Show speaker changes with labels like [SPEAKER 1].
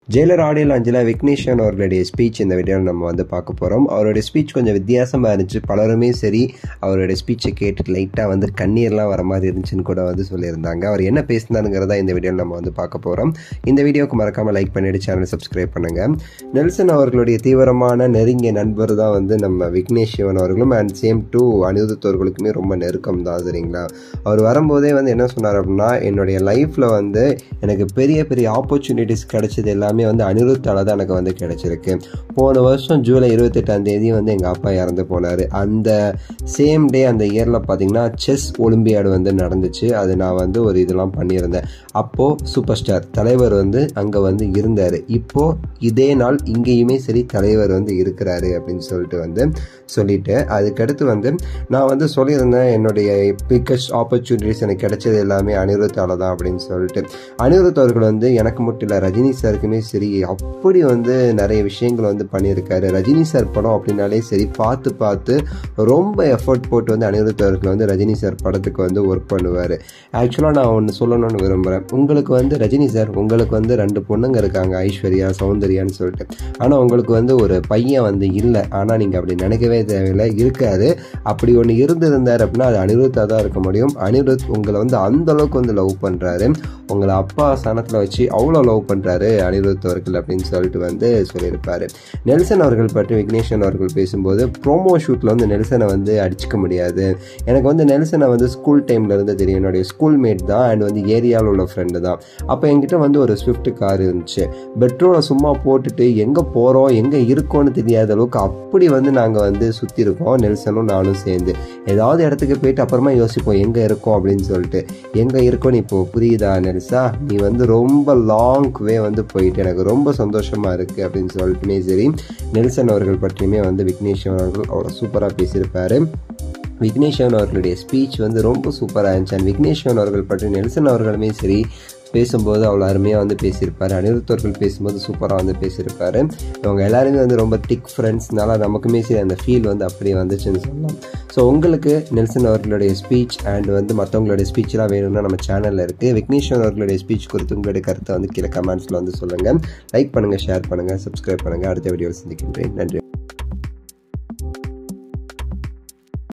[SPEAKER 1] Jailer audio லாஞ்சில் விக்னேஷன் அவர்களுடைய speech இந்த வீடியோவில் நம்ம வந்து பார்க்க போகிறோம் அவருடைய ஸ்பீச் கொஞ்சம் வித்தியாசமாக இருந்துச்சு பலருமே சரி அவருடைய ஸ்பீச்சை கேட்டு லைட்டாக வந்து கண்ணீர்லாம் வர மாதிரி இருந்துச்சுன்னு கூட வந்து சொல்லியிருந்தாங்க அவர் என்ன பேசினாருங்கிறதா இந்த வீடியோவில் நம்ம வந்து பார்க்க போகிறோம் இந்த வீடியோவுக்கு மறக்காமல் லைக் பண்ணிவிட்டு சேனலை சப்ஸ்கிரைப் பண்ணுங்கள் நெல்சன் அவர்களுடைய தீவிரமான நெருங்கிய நண்பர் தான் வந்து நம்ம விக்னேஷ் சிவன் அவர்களும் அண்ட் சேம் டூ அனிருத் அவர்களுக்குமே ரொம்ப நெருக்கம் தான் சரிங்களா அவர் வரும்போதே வந்து என்ன சொன்னார் அப்படின்னா என்னுடைய லைஃப்பில் வந்து எனக்கு பெரிய பெரிய ஆப்பர்ச்சுனிட்டிஸ் கிடைச்சது எல்லாமே வந்து அனிருத்தால தான் எனக்கு வந்து கிடைச்சிருக்கு போன வருஷம் ஜூலை இருபத்தெட்டாம் தேதி வந்து எங்கள் அப்பா இறந்து போனார் அந்த சேம் டே அந்த இயரில் பார்த்தீங்கன்னா செஸ் ஒலிம்பியாடு வந்து நடந்துச்சு அது நான் வந்து ஒரு இதெல்லாம் பண்ணியிருந்தேன் அப்போது சூப்பர் ஸ்டார் தலைவர் வந்து அங்கே வந்து இருந்தார் இப்போது இதே நாள் இங்கேயுமே சரி தலைவர் வந்து இருக்கிறாரு அப்படின்னு சொல்லிட்டு வந்து சொல்லிட்டு அதுக்கடுத்து வந்து நான் வந்து சொல்லியிருந்தேன் என்னுடைய பிக்கஸ்ட் ஆப்பர்ச்சுனிட்டிஸ் எனக்கு கிடைச்சது எல்லாமே அனிருத்தால தான் அப்படின்னு சொல்லிட்டு அனிருத் அவர்கள் வந்து எனக்கு மட்டும் இல்லை ரஜினி சாருக்குமே சரி அப்படி வந்து நிறைய விஷயங்கள் வந்து பண்ணியிருக்காரு ரஜினி சார் படம் அப்படின்னாலே சரி பார்த்து பார்த்து ரொம்ப எஃபர்ட் போட்டு வந்து அனிருத் அவர்கள் வந்து ரஜினி சார் படத்துக்கு வந்து ஒர்க் பண்ணுவார் ஆக்சுவலாக நான் ஒன்று சொல்லணும்னு விரும்புகிறேன் உங்களுக்கு வந்து ரஜினி சார் உங்களுக்கு வந்து ரெண்டு பொண்ணுங்க இருக்காங்க ஐஸ்வர்யா சௌந்தர்யான்னு சொல்லிட்டு ஆனால் உங்களுக்கு வந்து ஒரு பையன் வந்து இல்லை ஆனால் நீங்கள் அப்படி நினைக்கவே தேவையில்லை இருக்காரு அப்படி ஒன்று இருந்திருந்தார் அப்படின்னா அது அனிருத்தாக தான் இருக்க முடியும் அனிருத் உங்களை வந்து அந்த அளவுக்கு வந்து லவ் பண்ணுறாரு உங்களை அப்பா சனத்தில் வச்சு அவ்வளோ லவ் பண்ணுறாரு அனிருத் அவர்கள் அப்படின்னு சொல்லிட்டு வந்து சொல்லியிருப்பார் நெல்சன் அவர்கள் பற்றி விக்னேஷன் அவர்கள் பேசும்போது ப்ரோமோ ஷூட்டில் வந்து நெல்சனை வந்து அடிச்சுக்க முடியாது எனக்கு வந்து நெல்சனை வந்து ஸ்கூல் டைமில் இருந்து தெரியும் என்னுடைய ஸ்கூல் மேட் தான் அண்ட் வந்து ஏரியாவில் உள்ள ஃப்ரெண்டு தான் அப்போ என்கிட்ட வந்து ஒரு ஸ்விஃப்ட் கார் இருந்துச்சு பெட்ரோலை சும்மா போட்டுட்டு எங்கே போகிறோம் எங்கே இருக்கோன்னு தெரியாத அளவுக்கு அப்படி வந்து நாங்கள் வந்து சுற்றி இருக்கோம் நெல்சனும் நானும் சேர்ந்து ஏதாவது இடத்துக்கு போயிட்டு அப்புறமா யோசிப்போம் எங்கே இருக்கோம் அப்படின்னு சொல்லிட்டு எங்கே இருக்கோன்னு இப்போ புரியுதா நெல்சா நீ வந்து ரொம்ப லாங் வே வந்து போயிட்டு எனக்கு ரொம்ப சந்தோஷமாக இருக்குது அப்படின்னு சொல்லிட்டுமே சரி நெல்சன் அவர்கள் பற்றியுமே வந்து விக்னேஸ்வரன் அவர்கள் அவ்வளோ சூப்பராக பேசியிருப்பார் விக்னேஸ்வரன் அவர்களுடைய ஸ்பீச் வந்து ரொம்ப சூப்பராக இருந்துச்சு அண்ட் விக்னேஸ்வரன் அவர்கள் பற்றி நெல்சன் அவர்களுமே சரி பேசும்போது அவ்வளோ அருமையாக வந்து பேசியிருப்பார் அனிருத் அவர்கள் பேசும்போது சூப்பராக வந்து பேசியிருப்பார் இவங்க எல்லாருமே வந்து ரொம்ப திக் ஃப்ரெண்ட்ஸ்னால நமக்குமே சரி அந்த ஃபீல் வந்து அப்படியே வந்துச்சுன்னு சொல்லலாம் ஸோ உங்களுக்கு நெல்சன் அவர்களுடைய ஸ்பீச் அண்ட் வந்து மற்றவங்களுடைய ஸ்பீச்லாம் வேணும்னா நம்ம சேனலில் இருக்குது விக்னேஸ்வரன் அவர்களுடைய ஸ்பீச் குறித்து உங்களுடைய கருத்தை வந்து கீழே கமெண்ட்ஸில் வந்து சொல்லுங்கள் லைக் பண்ணுங்கள் ஷேர் பண்ணுங்கள் சப்ஸ்கிரைப் பண்ணுங்கள் அடுத்த வீடியோவில் சந்திக்கின்றேன் நன்றி